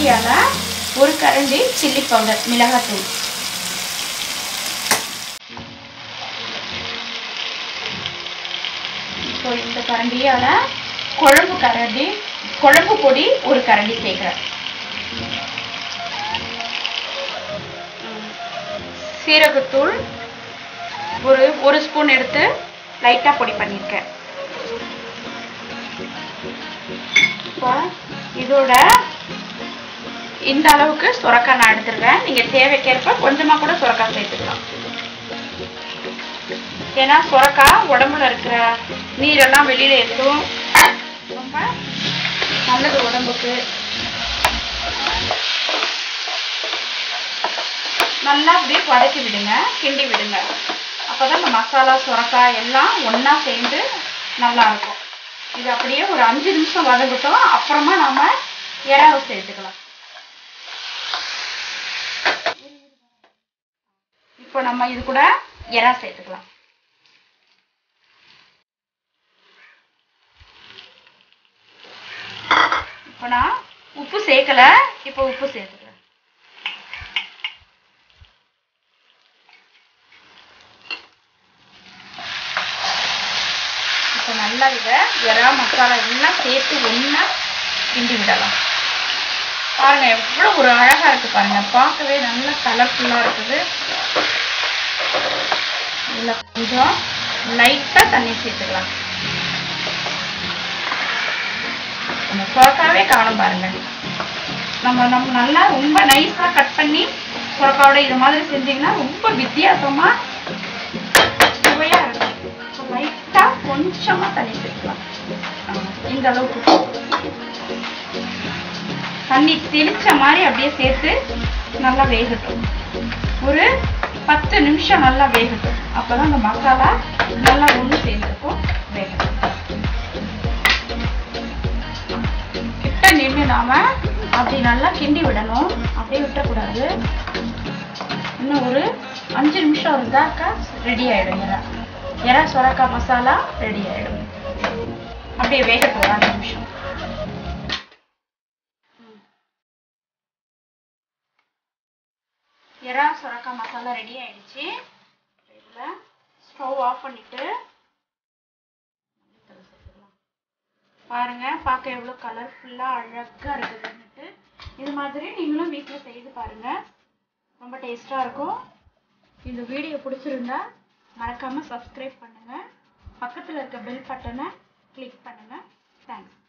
கரண்டியால் ஒரு கரண்டி சில்லி பவுடர் மிளகாத்தூள் இப்போ இந்த கரண்டியால் குழம்பு கரண்டி குழம்பு பொடி ஒரு கரண்டி சேர்க்குறேன் சீரகத்தூள் ஒரு ஒரு ஸ்பூன் எடுத்து லைட்டாக பொடி பண்ணியிருக்கேன் இப்போ இதோட இந்த அளவுக்கு சுரக்காய் நான் எடுத்துருக்கேன் நீங்கள் தேவைக்கேற்ப கொஞ்சமாக கூட சுரக்காய் சேர்த்துக்கலாம் ஏன்னா சுரக்காய் உடம்புல இருக்கிற நீரெல்லாம் வெளியில் எடுத்தும் ரொம்ப நல்லது உடம்புக்கு நல்லா அப்படியே வதக்கி விடுங்க கிண்டி விடுங்க அப்போதான் இந்த மசாலா சுரக்காய் எல்லாம் ஒன்றா சேர்ந்து நல்லா இருக்கும் இது அப்படியே ஒரு அஞ்சு நிமிஷம் வதங்கட்டும் அப்புறமா நாம இறாவை சேர்த்துக்கலாம் இப்போ நம்ம இது கூட இறா சேர்த்துக்கலாம் இப்போ நான் உப்பு சேர்க்கல இப்போ உப்பு சேர்த்துக்கிறேன் இப்போ நல்லா இதை இறா மசாலா எல்லாம் சேர்த்து ஒன்றா கிண்டி விடலாம் பாருங்க எவ்வளோ ஒரு அழகா இருக்கு பாருங்க பார்க்கவே நல்லா கலர்ஃபுல்லாக இருக்குது இதில் கொஞ்சம் லைட்டாக தண்ணி சேர்த்துக்கலாம் நம்ம சுரக்காவே காணும் பாருங்க நம்ம நம்ம நல்லா ரொம்ப நைஸாக கட் பண்ணி சுரக்காவோட இது மாதிரி செஞ்சீங்கன்னா ரொம்ப வித்தியாசமா சுவையா இருக்கும் லைட்டா கொஞ்சமா தண்ணி சேர்க்கலாம் ஆமா, இந்த அளவுக்கு போதும். தண்ணி தெளிச்ச மாதிரி அப்படியே சேர்த்து நல்லா வேகட்டும் ஒரு பத்து நிமிஷம் நல்லா வேகட்டும் அப்பதான் அந்த மசாலா நல்லா ஒன்று சேர்ந்துருக்கும் வேகட்டும் கிட்ட நின்று நாம அப்படி நல்லா கிண்டி விடணும் அப்படியே விட்டக்கூடாது இன்னும் ஒரு அஞ்சு நிமிஷம் இருந்தாக்கா ரெடி ஆயிடும் இறா இறா சொரக்காய் மசாலா ரெடி ஆயிடும் அப்படியே வேகட்டும் ஒரு அஞ்சு நிமிஷம் இறா சொரக்காய் மசாலா ரெடி ஆயிடுச்சு இதில் ஸ்டவ் ஆஃப் பண்ணிட்டு பாருங்க பார்க்க எவ்வளோ கலர்ஃபுல்லாக அழகாக இருக்குதுன்னுட்டு இது மாதிரி நீங்களும் வீட்டில் செய்து பாருங்க ரொம்ப டேஸ்ட்டாக இருக்கும் இந்த வீடியோ பிடிச்சிருந்தா மறக்காமல் சப்ஸ்கிரைப் பண்ணுங்கள் பக்கத்தில் இருக்க பெல் பட்டனை கிளிக் பண்ணுங்கள் தேங்க்ஸ்